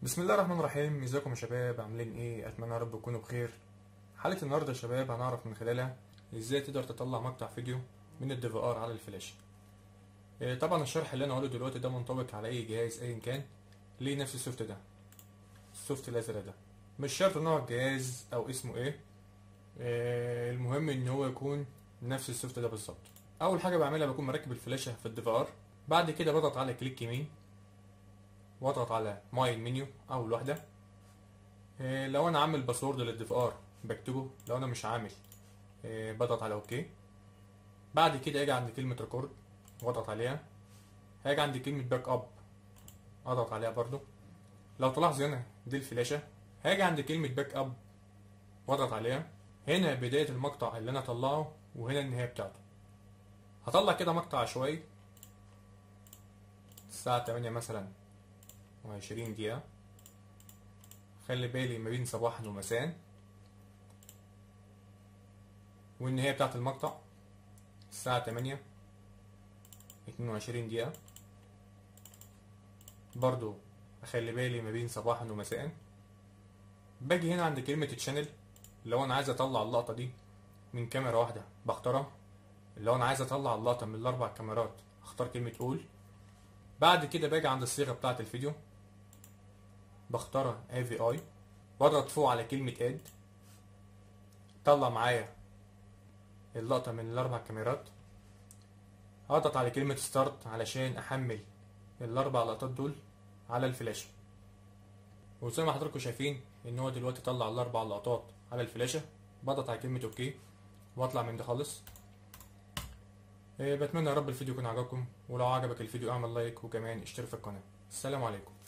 بسم الله الرحمن الرحيم ازيكم يا شباب عاملين ايه اتمنى يا رب تكونوا بخير حلقه النهارده يا شباب هنعرف من خلالها ازاي تقدر تطلع مقطع فيديو من الدي في ار على الفلاش إيه، طبعا الشرح اللي انا هقوله دلوقتي ده منطبق على اي جهاز ايا كان ليه نفس السوفت ده السوفت الازرق ده مش شرط نوع الجهاز او اسمه ايه إيه، المهم ان هو يكون نفس السوفت ده بالظبط اول حاجه بعملها بكون مركب الفلاشه في الدي في ار بعد كده بضغط على كليك يمين واضغط على ماي منيو اول واحده إيه، لو انا عامل باسورد للدي في ار بكتبه لو انا مش عامل إيه، بضغط على اوكي بعد كده اجي عند كلمه ريكورد واضغط عليها هاجي عند كلمه باك اب اضغط عليها برضو لو تلاحظ هنا دي الفلاشه هاجي عند كلمه باك اب واضغط عليها هنا بدايه المقطع اللي انا اطلعه وهنا النهايه بتاعته هطلع كده مقطع عشوائي الساعه 8 مثلا وعشرين دقيقة خلي بالي ما بين صباحا ومساء والنهاية بتاعت المقطع الساعة تمانية اتنين وعشرين دقيقة برضو أخلي بالي ما بين صباحا ومساء باجي هنا عند كلمة تشانل لو أنا عايز أطلع اللقطة دي من كاميرا واحدة بختارها لو أنا عايز أطلع اللقطة من الأربع كاميرات أختار كلمة أول بعد كده باجي عند الصيغة بتاعة الفيديو بختارها اي في اي واضغط فوق على كلمة اد طلع معايا اللقطة من الأربع كاميرات اضغط على كلمة ستارت علشان أحمل الأربع لقطات دول على الفلاشة وزي ما حضراتكم شايفين إن هو دلوقتي طلع الأربع لقطات على الفلاشة بضغط على كلمة أوكي وأطلع من ده خالص إيه، بتمنى يا رب الفيديو يكون عجبكم ولو عجبك الفيديو اعمل لايك وكمان اشترك في القناة السلام عليكم